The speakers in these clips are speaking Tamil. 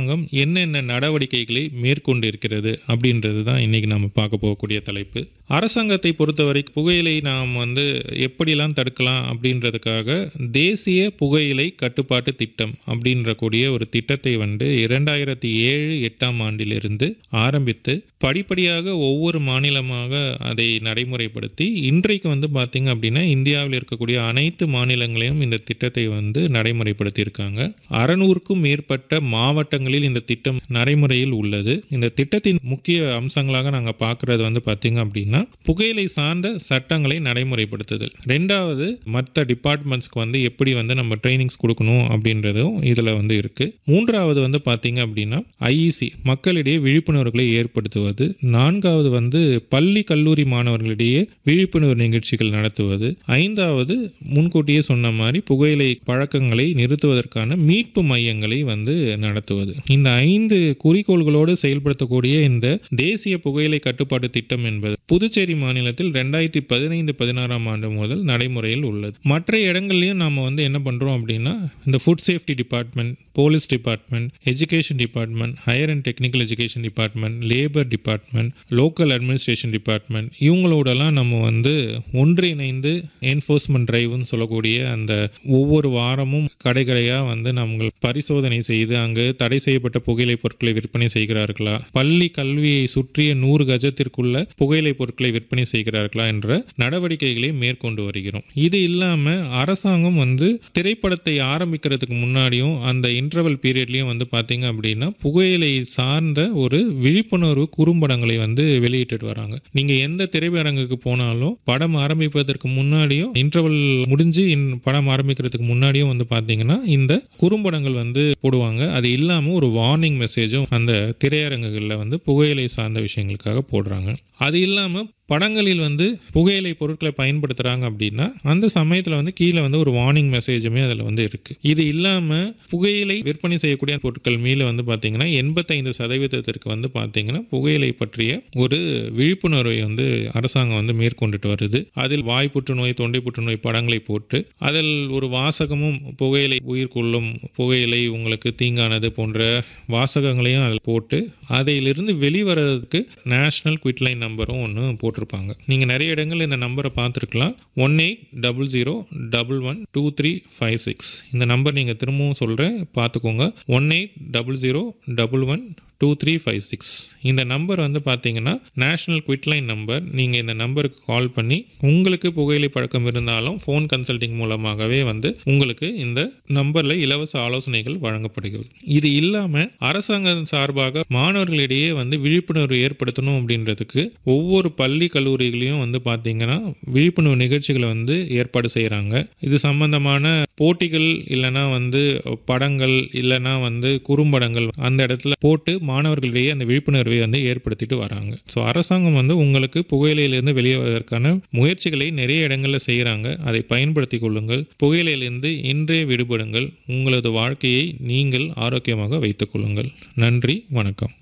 அரசாங்கம் என்னென்ன நடவடிக்கைகளை மேற்கொண்டிருக்கிறது அப்படின்றது தான் இன்னைக்கு நம்ம பார்க்க போகக்கூடிய தலைப்பு அரசாங்கத்தை பொறுத்தவரை புகையிலை நாம் வந்து எப்படிலாம் தடுக்கலாம் அப்படின்றதுக்காக தேசிய புகையிலை கட்டுப்பாட்டு திட்டம் அப்படின்ற கூடிய ஒரு திட்டத்தை வந்து இரண்டாயிரத்தி ஏழு எட்டாம் ஆண்டிலிருந்து ஆரம்பித்து படிப்படியாக ஒவ்வொரு மாநிலமாக அதை நடைமுறைப்படுத்தி இன்றைக்கு வந்து பார்த்திங்க அப்படின்னா இந்தியாவில் இருக்கக்கூடிய அனைத்து மாநிலங்களையும் இந்த திட்டத்தை வந்து நடைமுறைப்படுத்தியிருக்காங்க அறநூறுக்கும் மேற்பட்ட மாவட்டங்களில் இந்த திட்டம் நடைமுறையில் உள்ளது இந்த திட்டத்தின் முக்கிய அம்சங்களாக நாங்கள் பார்க்குறது வந்து பார்த்திங்க அப்படின்னா புகையிலை சார்ந்த சட்டங்களை நடைமுறைப்படுத்துதல் ரெண்டாவது மற்ற டிபார்ட்மெண்ட்ஸ்க்கு வந்து எப்படி வந்து நம்ம ட்ரைனிங்ஸ் கொடுக்கணும் அப்படின்றதும் இதில் வந்து இருக்குது மூன்றாவது வந்து பார்த்திங்க அப்படின்னா ஐஇசி மக்களிடையே விழிப்புணர்வுகளை ஏற்படுத்துவது நான்காவது வந்து பள்ளி கல்லூரி மாணவர்களிடையே விழிப்புணர்வு நிகழ்ச்சிகள் நடத்துவது ஐந்தாவது முன்கூட்டியே சொன்ன மாதிரி புகையிலை பழக்கங்களை நிறுத்துவதற்கான மீட்பு மையங்களை வந்து நடத்துவது இந்த ஐந்து குறிக்கோள்களோடு செயல்படுத்தக்கூடிய இந்த தேசிய புகையிலை கட்டுப்பாட்டு திட்டம் என்பது புதுச்சேரி மாநிலத்தில் ரெண்டாயிரத்தி பதினைந்து பதினாறாம் ஆண்டு முதல் நடைமுறையில் உள்ளது மற்ற இடங்கள்லையும் நாம் வந்து என்ன பண்ணுறோம் அப்படின்னா இந்த food safety department police department education department higher and technical education department labour department local administration department இவங்களோடலாம் நம்ம வந்து ஒன்றிணைந்து என்ஃபோர்ஸ்மெண்ட் டிரைவ்னு சொல்லக்கூடிய அந்த ஒவ்வொரு வாரமும் கடை கடையாக வந்து நம்ம பரிசோதனை செய்து அங்கு தடை செய்யப்பட்ட புகையிலை பொருட்களை விற்பனை செய்கிறார்களா பள்ளி கல்வியை சுற்றிய நூறு கஜத்திற்குள்ள புகையிலை பொருட்களை விற்பனை செய்கிறார்களா என்ற நடவடிக்கைகளை மேற்கொண்டு வருகிறோம் இது இல்லாமல் அரசாங்கம் வந்து திரைப்படத்தை ஆரம்பிக்கிறதுக்கு முன்னாடியும் அந்த இன்டர்வல் பீரியட்லையும் வந்து பார்த்தீங்க அப்படின்னா புகையிலை சார்ந்த ஒரு விழிப்புணர்வு குறும்படங்களை வந்து வெளியிட்டு வராங்க நீங்கள் எந்த திரையரங்குக்கு போனாலும் படம் ஆரம்பிப்பதற்கு முன்னாடியும் இன்டர்வல் முடிஞ்சு இன்- படம் ஆரம்பிக்கிறதுக்கு முன்னாடியும் வந்து பார்த்தீங்கன்னா இந்த குறும்படங்கள் வந்து போடுவாங்க அது இல்லாமல் ஒரு வார்னிங் மெசேஜும் அந்த திரையரங்குகளில் வந்து புகையிலை சார்ந்த விஷயங்களுக்காக போடுறாங்க அது இல்லாமல் படங்களில் வந்து புகையிலை பொருட்களை பயன்படுத்துகிறாங்க அப்படின்னா அந்த சமயத்தில் வந்து கீழே வந்து ஒரு வார்னிங் மெசேஜுமே அதில் வந்து இருக்குது இது இல்லாமல் புகையிலை விற்பனை செய்யக்கூடிய பொருட்கள் மீது வந்து பார்த்தீங்கன்னா எண்பத்தைந்து சதவீதத்திற்கு வந்து பார்த்தீங்கன்னா புகையிலை பற்றிய ஒரு விழிப்புணர்வை வந்து அரசாங்கம் வந்து மேற்கொண்டுட்டு வருது அதில் வாய் புற்றுநோய் தொண்டை புற்றுநோய் படங்களை போட்டு அதில் ஒரு வாசகமும் புகையிலை உயிர்கொள்ளும் புகையிலை உங்களுக்கு தீங்கானது போன்ற வாசகங்களையும் அதில் போட்டு அதிலிருந்து வெளிவரதுக்கு நேஷனல் குவிட்லைன் நம்பரும் ஒன்று போட்டிருப்பாங்க நீங்கள் நிறைய இடங்கள் இந்த நம்பரை பார்த்துருக்கலாம் one eight double zero double one two three five six இந்த நம்பர் நீங்கள் திரும்பவும் சொல்கிறேன் பார்த்துக்கோங்க one eight double zero double one two three five six இந்த நம்பர் வந்து பார்த்தீங்கன்னா நேஷனல் குவிட்லைன் நம்பர் நீங்கள் இந்த நம்பருக்கு கால் பண்ணி உங்களுக்கு புகையிலை பழக்கம் இருந்தாலும் ஃபோன் கன்சல்டிங் மூலமாகவே வந்து உங்களுக்கு இந்த நம்பரில் இலவச ஆலோசனைகள் வழங்கப்படுகிறது இது இல்லாமல் அரசாங்கம் சார்பாக மாணவர்களிடையே வந்து விழிப்புணர்வு ஏற்படுத்தணும் அப்படின்றதுக்கு ஒவ்வொரு பள்ளி கல்லூரிகளையும் வந்து பார்த்தீங்கன்னா விழிப்புணர்வு நிகழ்ச்சிகளை வந்து ஏற்பாடு செய்கிறாங்க இது சம்பந்தமான போட்டிகள் இல்லைன்னா வந்து படங்கள் இல்லைன்னா வந்து குறும்படங்கள் அந்த இடத்துல போட்டு மாணவர்களிடையே அந்த விழிப்புணர்வை வந்து ஏற்படுத்திட்டு வராங்க ஸோ அரசாங்கம் வந்து உங்களுக்கு புகையிலையிலிருந்து வெளியே வருவதற்கான முயற்சிகளை நிறைய இடங்களில் செய்கிறாங்க அதை பயன்படுத்தி கொள்ளுங்கள் புகையிலையிலிருந்து இன்றே விடுபடுங்கள் உங்களது வாழ்க்கையை நீங்கள் ஆரோக்கியமாக வைத்துக் கொள்ளுங்கள் நன்றி வணக்கம்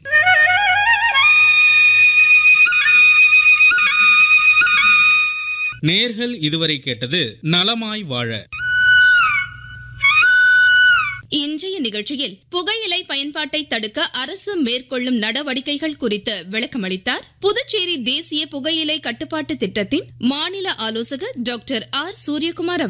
நேர்கள் இதுவரை கேட்டது நலமாய் வாழ இன்றைய நிகழ்ச்சியில் புகையிலை பயன்பாட்டை தடுக்க அரசு மேற்கொள்ளும் நடவடிக்கைகள் குறித்து விளக்கமளித்தார் புதுச்சேரி தேசிய புகையிலை கட்டுப்பாட்டு திட்டத்தின் மாநில ஆலோசகர் டாக்டர் ஆர் சூரியகுமார் அவர்கள்